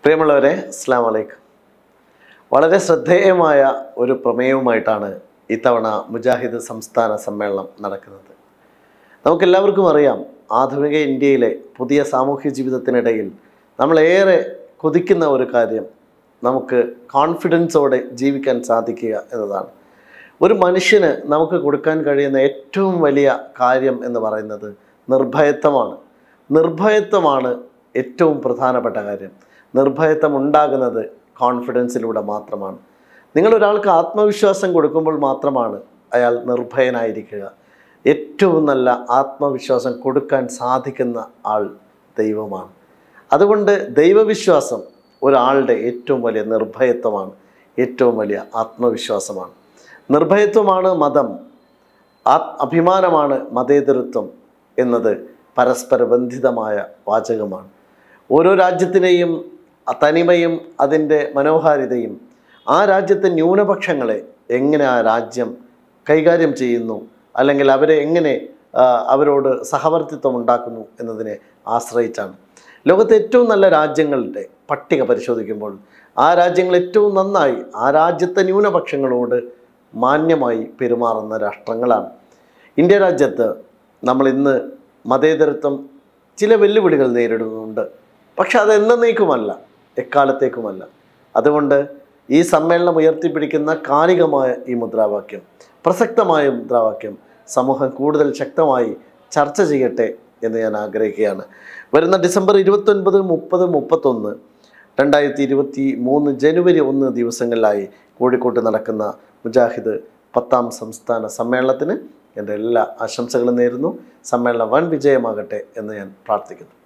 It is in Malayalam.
പ്രിയമുള്ളവരെ അസ്സാം വലൈക്കും വളരെ ശ്രദ്ധേയമായ ഒരു പ്രമേയവുമായിട്ടാണ് ഇത്തവണ മുജാഹിദ് സംസ്ഥാന സമ്മേളനം നടക്കുന്നത് നമുക്കെല്ലാവർക്കും അറിയാം ആധുനിക ഇന്ത്യയിലെ പുതിയ സാമൂഹ്യ ജീവിതത്തിനിടയിൽ നമ്മളേറെ കൊതിക്കുന്ന ഒരു കാര്യം നമുക്ക് കോൺഫിഡൻസോടെ ജീവിക്കാൻ സാധിക്കുക എന്നതാണ് ഒരു മനുഷ്യന് നമുക്ക് കൊടുക്കാൻ കഴിയുന്ന ഏറ്റവും വലിയ കാര്യം എന്ന് പറയുന്നത് നിർഭയത്വമാണ് നിർഭയത്വമാണ് ഏറ്റവും പ്രധാനപ്പെട്ട കാര്യം നിർഭയത്വം ഉണ്ടാകുന്നത് കോൺഫിഡൻസിലൂടെ മാത്രമാണ് നിങ്ങൾ ഒരാൾക്ക് ആത്മവിശ്വാസം കൊടുക്കുമ്പോൾ മാത്രമാണ് അയാൾ നിർഭയനായിരിക്കുക ഏറ്റവും നല്ല ആത്മവിശ്വാസം കൊടുക്കാൻ സാധിക്കുന്ന ആൾ ദൈവമാണ് അതുകൊണ്ട് ദൈവവിശ്വാസം ഒരാളുടെ ഏറ്റവും വലിയ നിർഭയത്വമാണ് ഏറ്റവും വലിയ ആത്മവിശ്വാസമാണ് നിർഭയത്വമാണ് മതം ആ അഭിമാനമാണ് മതേതരത്വം എന്നത് പരസ്പര ബന്ധിതമായ വാചകമാണ് ഓരോ രാജ്യത്തിനെയും തനിമയും അതിൻ്റെ മനോഹാരിതയും ആ രാജ്യത്തെ ന്യൂനപക്ഷങ്ങളെ എങ്ങനെ ആ രാജ്യം കൈകാര്യം ചെയ്യുന്നു അല്ലെങ്കിൽ അവരെ എങ്ങനെ ആ, അവരോട് സഹവർത്തിത്വം ഉണ്ടാക്കുന്നു എന്നതിനെ ആശ്രയിച്ചാണ് ലോകത്തെ ഏറ്റവും നല്ല രാജ്യങ്ങളുടെ പട്ടിക പരിശോധിക്കുമ്പോൾ ആ രാജ്യങ്ങൾ ഏറ്റവും നന്നായി ആ രാജ്യത്തെ ന്യൂനപക്ഷങ്ങളോട് മാന്യമായി പെരുമാറുന്ന രാഷ്ട്രങ്ങളാണ് ഇന്ത്യ രാജ്യത്ത് നമ്മൾ ഇന്ന് മതേതരത്വം ചില വെല്ലുവിളികൾ നേരിടുന്നുണ്ട് പക്ഷെ അത് എന്നേക്കുമല്ല എക്കാലത്തേക്കുമല്ല അതുകൊണ്ട് ഈ സമ്മേളനം ഉയർത്തിപ്പിടിക്കുന്ന കാലികമായ ഈ മുദ്രാവാക്യം പ്രസക്തമായ മുദ്രാവാക്യം സമൂഹം കൂടുതൽ ശക്തമായി ചർച്ച ചെയ്യട്ടെ എന്ന് ഞാൻ ആഗ്രഹിക്കുകയാണ് വരുന്ന ഡിസംബർ ഇരുപത്തൊൻപത് മുപ്പത് മുപ്പത്തൊന്ന് രണ്ടായിരത്തി ഇരുപത്തി മൂന്ന് ജനുവരി ഒന്ന് ദിവസങ്ങളിലായി കോഴിക്കോട്ട് നടക്കുന്ന മുജാഹിദ് പത്താം സംസ്ഥാന സമ്മേളനത്തിന് എൻ്റെ എല്ലാ ആശംസകളും നേരുന്നു സമ്മേളനം വൻ വിജയമാകട്ടെ എന്ന് ഞാൻ പ്രാർത്ഥിക്കുന്നു